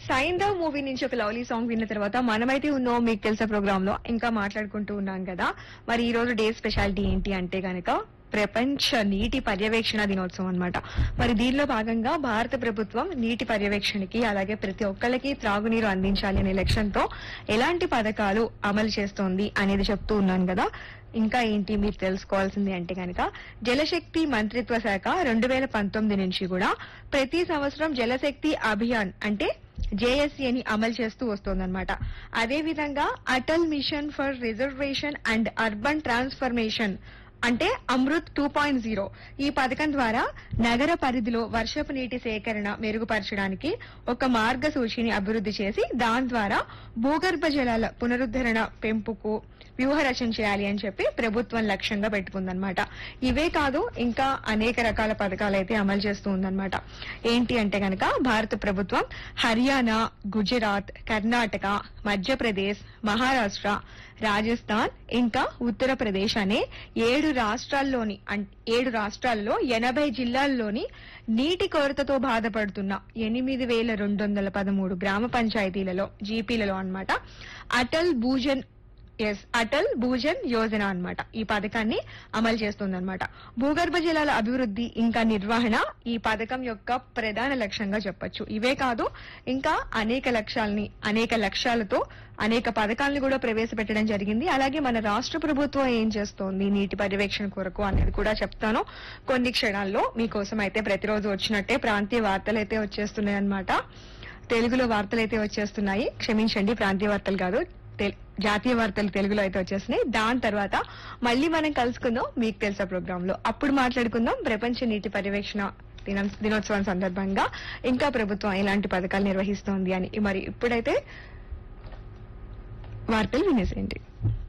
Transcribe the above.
Saindhav movie నుంచి ఒక lovely song విన్న తర్వాత మనమైతే ఉన్నాం మీకు తెలిసే ప్రోగ్రామ్ లో ఇంకా మాట్లాడుకుంటూ ఉన్నాం కదా మరి ఈ రోజు డే స్పెషాలిటీ ఏంటి అంటే గనక ప్రపంచ నీటి పర్యవేక్షణ దినోత్సవం అన్నమాట మరి దీనిలో భాగంగా భారత ప్రభుత్వం నీటి పర్యవేక్షణకి అలాగే ప్రతి ఒక్కళ్ళకి త్రాగునీరు అందించాలి అనే లక్ష్యంతో ఎలాంటి పథకాలు అమలు చేస్తోంది అనేది చెప్తూ ఉన్నాను కదా ఇంకా ఏంటి మీరు తెలుసుకోవాల్సింది అంటే కనుక జలశక్తి మంత్రిత్వ శాఖ రెండు వేల పంతొమ్మిది నుంచి కూడా ప్రతి సంవత్సరం జలశక్తి అభియాన్ అంటే జేఎస్సీ అని అమలు చేస్తూ వస్తోందన్నమాట అదే విధంగా Atal mission for reservation and urban transformation అంటే అమృత్ టూ పాయింట్ జీరో ఈ పథకం ద్వారా నగర పరిధిలో వర్షపు నీటి సేకరణ మెరుగుపరచడానికి ఒక మార్గసూచిని అభివృద్ధి చేసి దాని ద్వారా భూగర్భ జలాల పునరుద్ధరణ పెంపుకు వ్యూహరచన చేయాలి అని చెప్పి ప్రభుత్వం లక్ష్యంగా పెట్టుకుందనమాట ఇవే కాదు ఇంకా అనేక రకాల పథకాలు అయితే అమలు చేస్తూ ఉందన్నమాట ఏంటి అంటే గనక భారత ప్రభుత్వం హర్యానా గుజరాత్ కర్ణాటక మధ్యప్రదేశ్ మహారాష్ట్ర రాజస్థాన్ ఇంకా ఉత్తరప్రదేశ్ అనే ఏడు రాష్ట్రాల్లోని అం- ఏడు రాష్ట్రాల్లో ఎనభై జిల్లాల్లోని నీటి కొరతతో బాధపడుతున్న ఎనిమిది వేల రెండు వందల పదమూడు గ్రామ పంచాయతీలలో జీపీలలో అన్నమాట అటల్ భూజన్ ఎస్ అటల్ భూజన్ యోజన అన్నమాట ఈ పథకాన్ని అమలు చేస్తుందన్నమాట భూగర్భ జలాల అభివృద్ధి ఇంకా నిర్వహణ ఈ పథకం యొక్క ప్రధాన లక్ష్యంగా చెప్పొచ్చు ఇవే కాదు ఇంకా అనేక లక్ష్యాలని అనేక లక్ష్యాలతో అనేక పథకాలను కూడా ప్రవేశపెట్టడం జరిగింది అలాగే మన రాష్ట్ర ప్రభుత్వం ఏం చేస్తోంది నీటి పర్యవేక్షణ కొరకు అనేది కూడా చెప్తాను కొన్ని క్షణాల్లో మీకోసం అయితే ప్రతిరోజు వచ్చినట్టే ప్రాంతీయ వార్తలు అయితే వచ్చేస్తున్నాయి అన్నమాట తెలుగులో వార్తలు అయితే వచ్చేస్తున్నాయి క్షమించండి ప్రాంతీయ వార్తలు కాదు తెల్- జాతీయ వార్తలు తెలుగులో అయితే వచ్చేస్తున్నాయి దాని తర్వాత మళ్ళీ మనం కలుసుకుందాం మీకు తెలుసా ప్రోగ్రామ్ లో అప్పుడు మాట్లాడుకుందాం ప్రపంచ నీటి పర్యవేక్షణ దినం- దినోత్సవం సందర్భంగా ఇంకా ప్రభుత్వం ఎలాంటి పథకాలు నిర్వహిస్తోంది అని మరి ఇప్పుడైతే వార్తలు వినేసేయండి